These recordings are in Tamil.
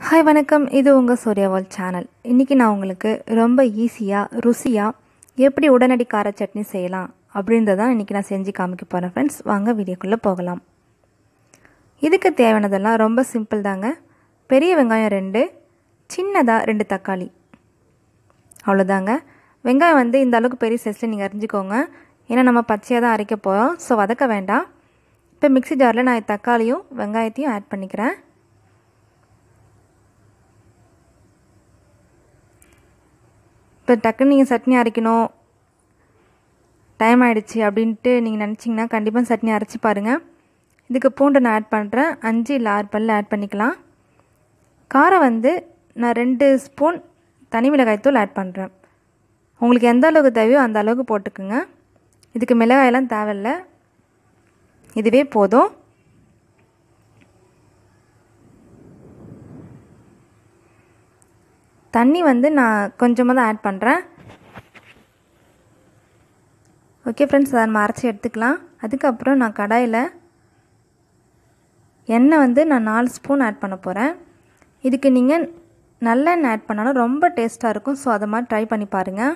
ஹாய் வணக்கம் இது உங்கள் சூர்யாவால் சேனல் இன்றைக்கி நான் உங்களுக்கு ரொம்ப ஈஸியாக ருசியாக எப்படி உடனடி கார சட்னி செய்யலாம் அப்படின்றதான் இன்றைக்கி நான் செஞ்சு காமிக்க போகிறேன் ஃப்ரெண்ட்ஸ் வாங்க வீடியோக்குள்ளே போகலாம் இதுக்கு தேவையானதெல்லாம் ரொம்ப சிம்பிள் தாங்க பெரிய வெங்காயம் ரெண்டு சின்னதாக ரெண்டு தக்காளி அவ்வளோதாங்க வெங்காயம் வந்து இந்த அளவுக்கு பெரிய சைஸில் நீங்கள் அரிஞ்சிக்கோங்க ஏன்னா நம்ம பச்சையாக தான் அரைக்க போகிறோம் ஸோ வதக்க வேண்டாம் இப்போ மிக்ஸி ஜாரில் நான் தக்காளியும் வெங்காயத்தையும் ஆட் பண்ணிக்கிறேன் இப்போ டக்குன்னு நீங்கள் சட்னி அரைக்கணும் டைம் ஆகிடுச்சு அப்படின்ட்டு நீங்கள் நினச்சிங்கன்னா கண்டிப்பாக சட்னி அரைச்சி பாருங்கள் இதுக்கு பூண்டு நான் ஆட் பண்ணுறேன் அஞ்சு இல்லை ஆறு பல்ல ஆட் பண்ணிக்கலாம் காரம் வந்து நான் ரெண்டு ஸ்பூன் தனி மிளகாய்த்தூள் ஆட் பண்ணுறேன் உங்களுக்கு எந்த அளவுக்கு தேவையோ அந்த அளவுக்கு போட்டுக்குங்க இதுக்கு மிளகாயெல்லாம் தேவையில்ல இதுவே போதும் தண்ணி வந்து நான் கொஞ்சமாக தான் ஆட் பண்ணுறேன் ஓகே ஃப்ரெண்ட்ஸ் அதை நம்ம அரைச்சி எடுத்துக்கலாம் அதுக்கப்புறம் நான் கடாயில் எண்ணெய் வந்து நான் நாலு ஸ்பூன் ஆட் பண்ண போகிறேன் இதுக்கு நீங்கள் நல்லெண்ணெய் ஆட் பண்ணாலும் ரொம்ப டேஸ்ட்டாக இருக்கும் ஸோ அதை மாதிரி ட்ரை பண்ணி பாருங்கள்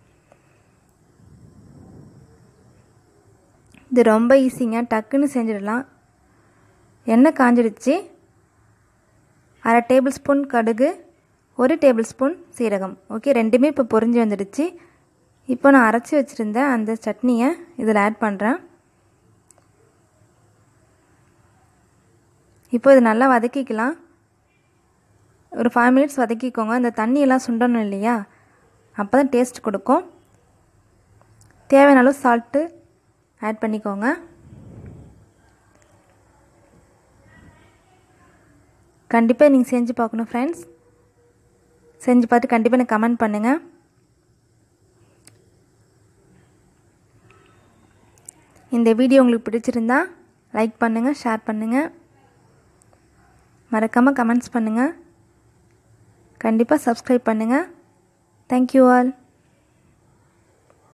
இது ரொம்ப ஈஸிங்க டக்குன்னு செஞ்சிடலாம் எண்ணெய் காஞ்சிடுச்சு அரை டேபிள் ஸ்பூன் கடுகு ஒரு டேபிள் ஸ்பூன் சீரகம் ஓகே ரெண்டுமே இப்போ பொரிஞ்சு வந்துடுச்சு இப்போ நான் அரைச்சி வச்சுருந்த அந்த சட்னியை இதில் ஆட் பண்ணுறேன் இப்போ இது நல்லா வதக்கிக்கலாம் ஒரு ஃபைவ் மினிட்ஸ் வதக்கிக்கோங்க இந்த தண்ணியெல்லாம் சுண்டணும் இல்லையா அப்போ தான் டேஸ்ட் கொடுக்கும் தேவையான அளவு சால்ட்டு ஆட் பண்ணிக்கோங்க கண்டிப்பாக நீங்கள் செஞ்சு பார்க்கணும் ஃப்ரெண்ட்ஸ் செஞ்சு பார்த்து கண்டிப்பாக எனக்கு கமெண்ட் பண்ணுங்கள் இந்த வீடியோ உங்களுக்கு பிடிச்சிருந்தா லைக் பண்ணுங்கள் ஷேர் பண்ணுங்கள் மறக்காமல் கமெண்ட்ஸ் பண்ணுங்கள் கண்டிப்பாக சப்ஸ்கிரைப் பண்ணுங்கள் தேங்க்யூ ஆல்